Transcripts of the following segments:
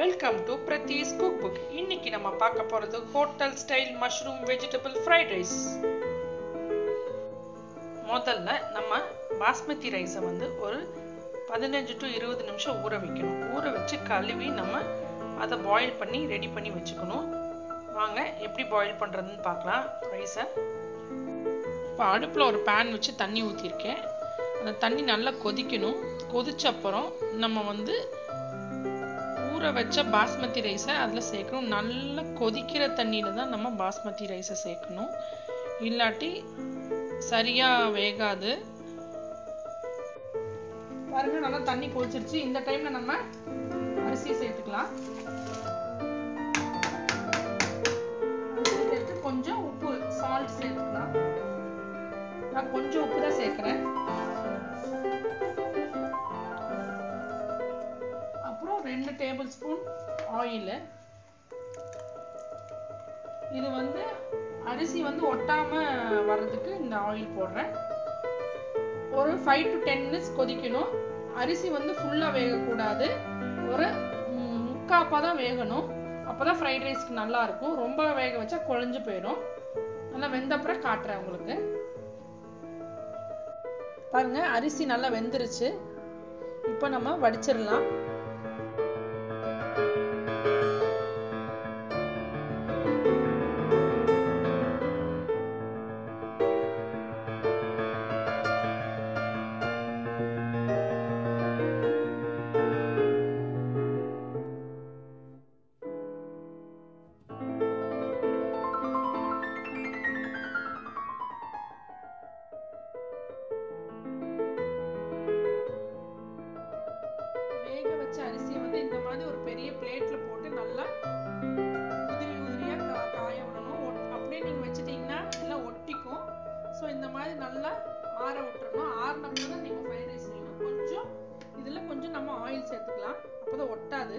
welcome to Pradeesh cook book இன்னைக்கு நம்ம பார்க்க போறது hotel style mushroom vegetable fried rice முதல்ல நம்ம பாஸ்மதி ரைஸை வந்து ஒரு பதினஞ்சு டு இருபது நிமிஷம் ஊற வைக்கணும் ஊற வச்சு கழுவி நம்ம அதை பாயில் பண்ணி ரெடி பண்ணி வச்சுக்கணும் வாங்க எப்படி பாயில் பண்ணுறதுன்னு பார்க்கலாம் ரைஸை இப்போ அடுப்பில் ஒரு பேன் வச்சு தண்ணி ஊற்றிருக்கேன் அந்த தண்ணி நல்லா கொதிக்கணும் கொதிச்ச அப்புறம் நம்ம வந்து ஊற வச்ச பாஸ்மதி ரைஸை அதில் சேர்க்கணும் நல்லா கொதிக்கிற தண்ணியில் தான் நம்ம பாஸ்மதி ரைஸை சேர்க்கணும் இல்லாட்டி சரியாக வேகாது பாருங்க நல்லா தண்ணி கொதிச்சிருச்சு இந்த டைமில் நம்ம அரிசியை சேர்த்துக்கலாம் அரிசி சேர்த்து கொஞ்சம் உப்பு சால்ட் சேர்த்துக்கலாம் நான் கொஞ்சம் உப்பு தான் சேர்க்குறேன் அப்புறம் ரெண்டு டேபிள் ஸ்பூன் ஆயில் இது வந்து அரிசி வந்து ஒட்டாம வர்றதுக்கு இந்த ஆயில் போடுறேன் ஒரு ஃபைவ் டு டென் மினிட்ஸ் கொதிக்கணும் அரிசி வந்து ஃபுல்லாக வேகக்கூடாது ஒரு முக்காப்பாக தான் வேகணும் அப்போ தான் ஃப்ரைட் ரைஸ்க்கு நல்லா இருக்கும் ரொம்ப வேக வச்சா குழஞ்சு போயிடும் நல்லா வெந்தப்புறம் காட்டுறேன் உங்களுக்கு பாருங்க அரிசி நல்லா வெந்துருச்சு இப்போ நம்ம வடிச்சிடலாம் வேக வச்ச அரிசியை வந்து இந்த மாதிரி ஒரு பெரிய பிளேட்ல போட்டு நல்லா உதிரி உதிரியா கா- காய விடணும் ஒட்- அப்படியே நீங்க வச்சிட்டீங்கன்னா எல்லாம் ஒட்டிக்கும் ஸோ இந்த மாதிரி நல்லா ஆற விட்டுறணும் ஆறினப்போ தான் நீங்க ஃப்ரைட் ரைஸ் செய்யணும் கொஞ்சம் இதுல கொஞ்சம் நம்ம ஆயில் சேர்த்துக்கலாம் அப்பதான் ஒட்டாது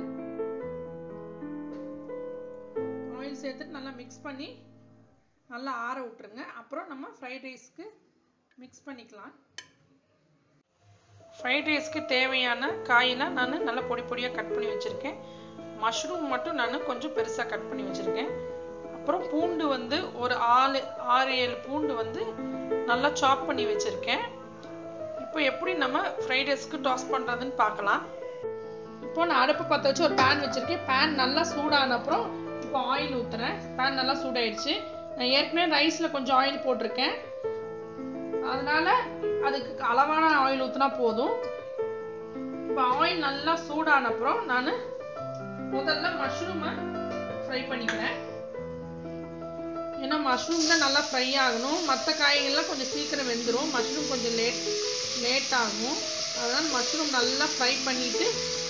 ஆயில் சேர்த்துட்டு நல்லா மிக்ஸ் பண்ணி நல்லா ஆற விட்டுருங்க அப்புறம் நம்ம ஃப்ரைட் ரைஸ்க்கு மிக்ஸ் பண்ணிக்கலாம் ஃப்ரைட் ரைஸ்க்கு தேவையான காயெல்லாம் நான் நல்லா பொடி பொடியாக கட் பண்ணி வச்சுருக்கேன் மஷ்ரூம் மட்டும் நான் கொஞ்சம் பெருசாக கட் பண்ணி வச்சுருக்கேன் அப்புறம் பூண்டு வந்து ஒரு ஆறு ஆறு ஏழு பூண்டு வந்து நல்லா சாப் பண்ணி வச்சுருக்கேன் இப்போ எப்படி நம்ம ஃப்ரைட் ரைஸ்க்கு டாஸ் பண்ணுறதுன்னு பார்க்கலாம் இப்போ நான் அடுப்பு பற்ற வச்சு ஒரு பேன் வச்சுருக்கேன் பேன் நல்லா சூடான அப்புறம் இப்போ ஆயில் ஊற்றுறேன் பேன் நல்லா சூடாயிடுச்சு நான் ஏற்கனவே ரைஸில் கொஞ்சம் ஆயில் போட்டிருக்கேன் அதனால அதுக்கு அளவான ஆயில் ஊற்றினா போதும் இப்போ ஆயில் நல்லா சூடான அப்புறம் நான் முதல்ல மஷ்ரூமை ஃப்ரை பண்ணிக்கிறேன் ஏன்னா மஷ்ரூம் தான் நல்லா ஃப்ரை ஆகணும் மற்ற காய்கள்லாம் கொஞ்சம் சீக்கிரம் வெந்துடும் மஷ்ரூம் கொஞ்சம் லேட் லேட் ஆகும் அதனால் மஷ்ரூம் நல்லா ஃப்ரை பண்ணிட்டு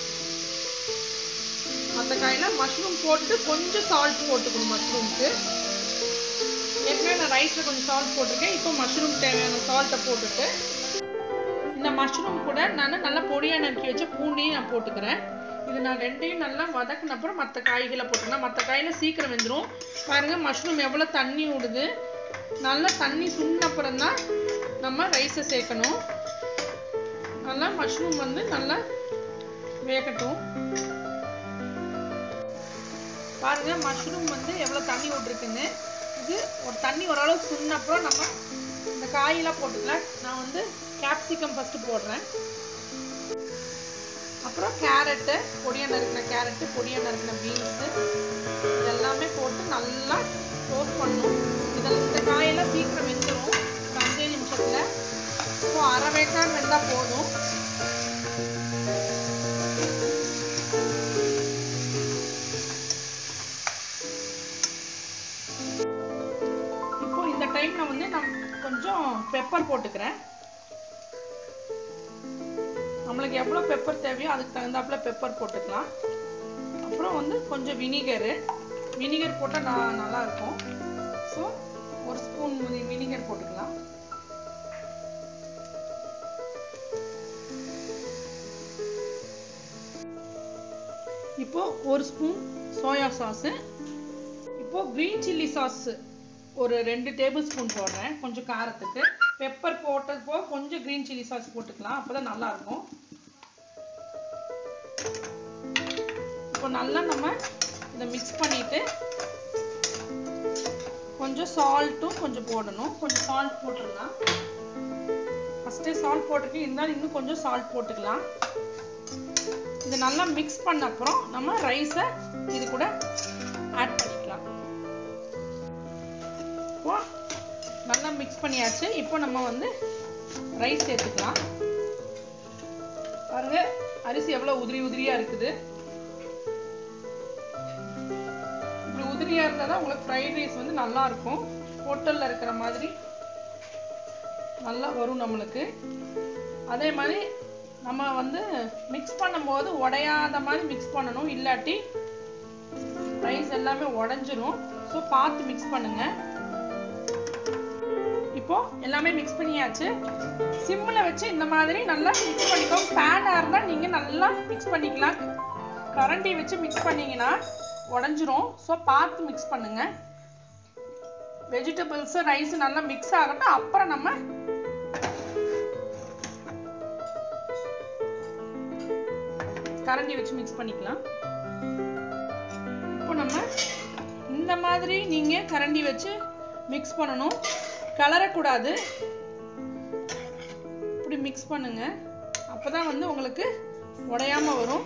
மற்ற காயெல்லாம் மஷ்ரூம் போட்டு கொஞ்சம் சால்ட் போட்டுக்கணும் மஷ்ரூம்க்கு ஏற்கனவே நான் ரைஸில் கொஞ்சம் சால்ட் போட்டிருக்கேன் இப்போ மஷ்ரூம் தேவையான சால்ட்டை போட்டுட்டு இந்த மஷ்ரூம் கூட நான் நல்லா பொடியாக நறுக்கி வச்ச பூண்டையும் நான் போட்டுக்கிறேன் இது நான் ரெண்டையும் நல்லா வதக்குன அப்புறம் மற்ற காய்களை போட்டுக்கலாம் மற்ற காயில் சீக்கிரம் வெந்துடும் பாருங்க மஷ்ரூம் எவ்வளோ தண்ணி விடுது நல்லா தண்ணி சுண்ண அப்புறம் தான் நம்ம ரைஸை சேர்க்கணும் நல்லா மஷ்ரூம் வந்து நல்லா வேகட்டும் பாருங்க மஷ்ரூம் வந்து எவ்வளோ தண்ணி விட்டுருக்குன்னு இது ஒரு தண்ணி ஓரளவு சுண்ண அப்புறம் நம்ம இந்த காயெல்லாம் போட்டுக்கலாம் நான் வந்து கேப்சிகம் ஃபஸ்ட்டு போடுறேன் அப்புறம் கேரட்டு பொடியாக நறுக்கின கேரட்டு பொடியாக நறுக்கின பீன்ஸு இது எல்லாமே போட்டு நல்லா டோஸ்ட் பண்ணணும் இதில் இந்த காயெல்லாம் சீக்கிரம் வெந்துடும் ஒரு அஞ்சே நிமிஷத்தில் ஸோ அரை வேக்காடு வெந்தால் போதும் இப்போ இந்த டைம்ல வந்து நான் கொஞ்சம் பெப்பர் போட்டுக்கிறேன் நம்மளுக்கு எவ்வளோ பெப்பர் தேவையோ அதுக்கு தகுந்தாப்புல பெப்பர் போட்டுக்கலாம் அப்புறம் வந்து கொஞ்சம் வினிகரு வினிகர் போட்டால் நான் நல்லா இருக்கும் ஸோ ஒரு ஸ்பூன் வினிகர் போட்டுக்கலாம் இப்போ ஒரு ஸ்பூன் சோயா சாஸு இப்போ க்ரீன் சில்லி சாஸ் ஒரு ரெண்டு டேபிள் ஸ்பூன் போடுறேன் கொஞ்சம் காரத்துக்கு பெப்பர் போட்டது போக கொஞ்சம் க்ரீன் சில்லி சாஸ் போட்டுக்கலாம் அப்பதான் நல்லா இருக்கும் இப்போ நல்லா நம்ம இதை மிக்ஸ் பண்ணிட்டு கொஞ்சம் சால்ட்டும் கொஞ்சம் போடணும் கொஞ்சம் சால்ட் போட்டுடலாம் ஃபஸ்ட்டே சால்ட் போட்டிருக்கேன் இருந்தாலும் இன்னும் கொஞ்சம் சால்ட் போட்டுக்கலாம் இது நல்லா மிக்ஸ் பண்ண அப்புறம் நம்ம ரைஸை இது கூட ஆட் பண்ணிக்கலாம் இப்போ நல்லா மிக்ஸ் பண்ணியாச்சு இப்போ நம்ம வந்து ரைஸ் சேர்த்துக்கலாம் பாருங்க அரிசி எவ்வளோ உதிரி உதிரியா இருக்குது இப்படி உதிரியா இருந்தால் தான் உங்களுக்கு ஃப்ரைட் ரைஸ் வந்து நல்லா இருக்கும் ஹோட்டலில் இருக்கிற மாதிரி நல்லா வரும் நம்மளுக்கு அதே மாதிரி நம்ம வந்து மிக்ஸ் பண்ணும்போது உடையாத மாதிரி மிக்ஸ் பண்ணணும் இல்லாட்டி ரைஸ் எல்லாமே உடஞ்சிரும் ஸோ பார்த்து மிக்ஸ் பண்ணுங்க இப்போ எல்லாமே மிக்ஸ் பண்ணியாச்சு சிம்மில் வச்சு இந்த மாதிரி நல்லா மிக்ஸ் பண்ணிக்கோங்க பேனாக இருந்தால் நீங்கள் நல்லா மிக்ஸ் பண்ணிக்கலாம் கரண்டி வச்சு மிக்ஸ் பண்ணீங்கன்னா உடஞ்சிரும் ஸோ பார்த்து மிக்ஸ் பண்ணுங்க வெஜிடபிள்ஸ் ரைஸ் நல்லா மிக்ஸ் ஆகட்டும் அப்புறம் நம்ம கரண்டி வச்சு மிக்ஸ் பண்ணிக்கலாம் இப்போ நம்ம இந்த மாதிரி நீங்க கரண்டி வச்சு மிக்ஸ் பண்ணணும் கலரக்கூடாது இப்படி மிக்ஸ் பண்ணுங்க அப்பதான் வந்து உங்களுக்கு உடையாம வரும்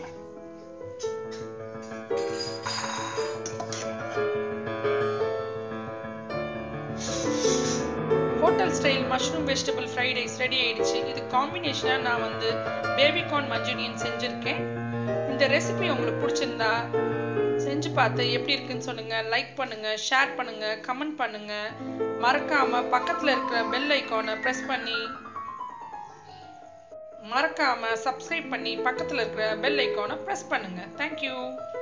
hotel style mushroom vegetable fried rice ready ஆயிடுச்சு இது காம்பினேஷனாக நான் வந்து பேபிகார்ன் மஞ்சூரியன் செஞ்சுருக்கேன் இந்த ரெசிபி உங்களுக்கு பிடிச்சிருந்தா செஞ்சு பார்த்து எப்படி இருக்குன்னு சொல்லுங்க லைக் பண்ணுங்க ஷேர் பண்ணுங்க கமெண்ட் பண்ணுங்க மறக்காம பக்கத்துல இருக்கிற பெல் ஐக்கானை ப்ரெஸ் பண்ணி மறக்காம சப்ஸ்கிரைப் பண்ணி பக்கத்துல இருக்கிற பெல் ஐக்கானை ப்ரெஸ் பண்ணுங்க தேங்க்யூ